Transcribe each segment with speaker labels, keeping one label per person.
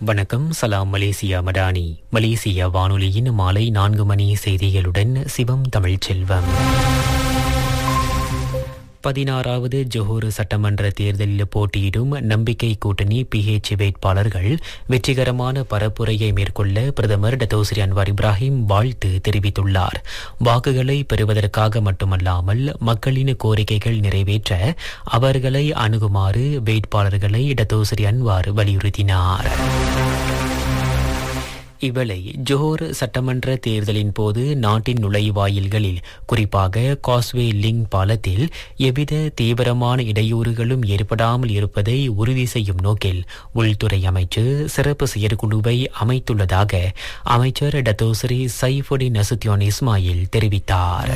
Speaker 1: வணக்கம் சலாம் Malaysia Madani Malaysia வானொலியின் மாலை நான்கு மணி செய்திகளுடன் சிவம் தமிழ்ச்செல்வம் பதினாறாவது ஜொஹூர் சட்டமன்ற தேர்தலில் போட்டியிடும் நம்பிக்கை கூட்டணி பிஹெச் வேட்பாளர்கள் வெற்றிகரமான பரப்புரையை மேற்கொள்ள பிரதமர் டத்தோஸ்ரீ அன்வார் இப்ராஹிம் வாழ்த்து தெரிவித்துள்ளார் வாக்குகளை பெறுவதற்காக மட்டுமல்லாமல் மக்களின் கோரிக்கைகள் நிறைவேற்ற அவர்களை அணுகுமாறு வேட்பாளர்களை டத்தோஸ்ரீ அன்வார் வலியுறுத்தினார் இவளை ஜோஹர் சட்டமன்ற தேர்தலின் போது நாட்டின் நுழைவாயில்களில் குறிப்பாக காஸ்வே லிங்க் பாலத்தில் எவ்வித தீவிரமான இடையூறுகளும் ஏற்படாமல் இருப்பதை உறுதி செய்யும் நோக்கில் உள்துறை அமைச்சு சிறப்பு செயற்குழுவை அமைத்துள்ளதாக அமைச்சர் டத்தோஸ்ரீ சைஃபுடின் நசுத்தியோன் இஸ்மாயில் தெரிவித்தார்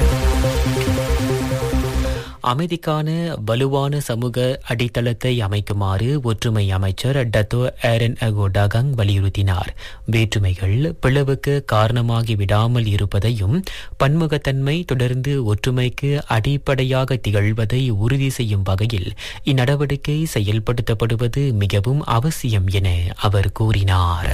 Speaker 1: அமைதிக்கான வலுவான சமூக அடித்தளத்தை அமைக்குமாறு ஒற்றுமை அமைச்சர் டத்தோ ஏரன் அகோடாகங் வலியுறுத்தினார் வேற்றுமைகள் பிளவுக்கு காரணமாகி விடாமல் இருப்பதையும் பன்முகத்தன்மை தொடர்ந்து ஒற்றுமைக்கு அடிப்படையாக திகழ்வதை உறுதி செய்யும் வகையில் இந்நடவடிக்கை செயல்படுத்தப்படுவது மிகவும் அவசியம் என அவர் கூறினார்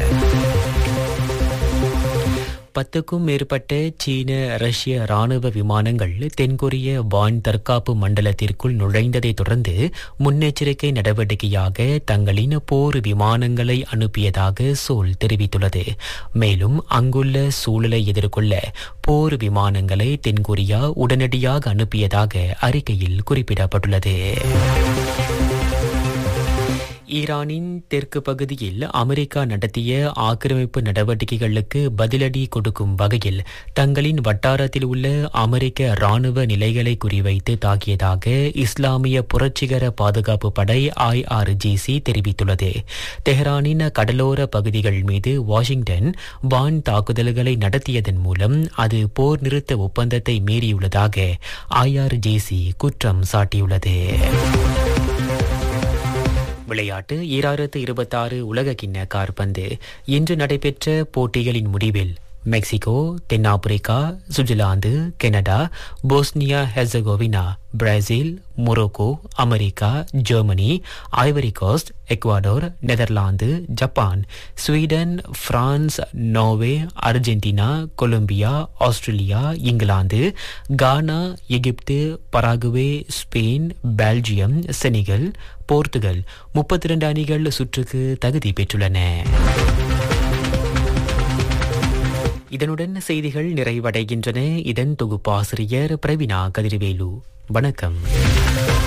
Speaker 1: பத்துக்கும் மேற்பட்ட சீன ரஷ்ய ராணுவ விமானங்கள் தென்கொரிய வான் தற்காப்பு மண்டலத்திற்குள் நுழைந்ததை தொடர்ந்து முன்னெச்சரிக்கை நடவடிக்கையாக தங்களின் போர் விமானங்களை அனுப்பியதாக சோல் தெரிவித்துள்ளது மேலும் அங்குள்ள சூழலை எதிர்கொள்ள போர் விமானங்களை தென்கொரியா உடனடியாக அனுப்பியதாக அறிக்கையில் குறிப்பிடப்பட்டுள்ளது ஈரானின் தெற்கு பகுதியில் அமெரிக்கா நடத்திய ஆக்கிரமிப்பு நடவடிக்கைகளுக்கு பதிலடி கொடுக்கும் வகையில் தங்களின் வட்டாரத்தில் உள்ள அமெரிக்க ராணுவ நிலைகளை குறிவைத்து தாக்கியதாக இஸ்லாமிய புரட்சிகர பாதுகாப்பு படை ஐஆர்ஜிசி தெரிவித்துள்ளது தெஹ்ரானின் கடலோர பகுதிகள் மீது வாஷிங்டன் வான் தாக்குதல்களை நடத்தியதன் மூலம் அது போர் நிறுத்த ஒப்பந்தத்தை மீறியுள்ளதாக ஐஆர்ஜிசி குற்றம் சாட்டியுள்ளது விளையாட்டு ஈராயிரத்து இருபத்தாறு உலக கிண்ண கார்பந்து இன்று நடைபெற்ற போட்டிகளின் முடிவில் மெக்சிகோ தென்னாப்பிரிக்கா Switzerland Canada Bosnia Herzegovina Brazil Morocco America Germany Ivory Coast Ecuador Netherlands Japan Sweden France Norway Argentina Colombia Australia England Ghana Egypt Paraguay Spain Belgium Senegal Portugal முப்பத்தி இரண்டு அணிகள் சுற்றுக்கு தகுதி பெற்றுள்ளன இதனுடன் செய்திகள் நிறைவடைகின்றன இதன் தொகுப்பாசிரியர் பிரவினா கதிர்வேலு வணக்கம்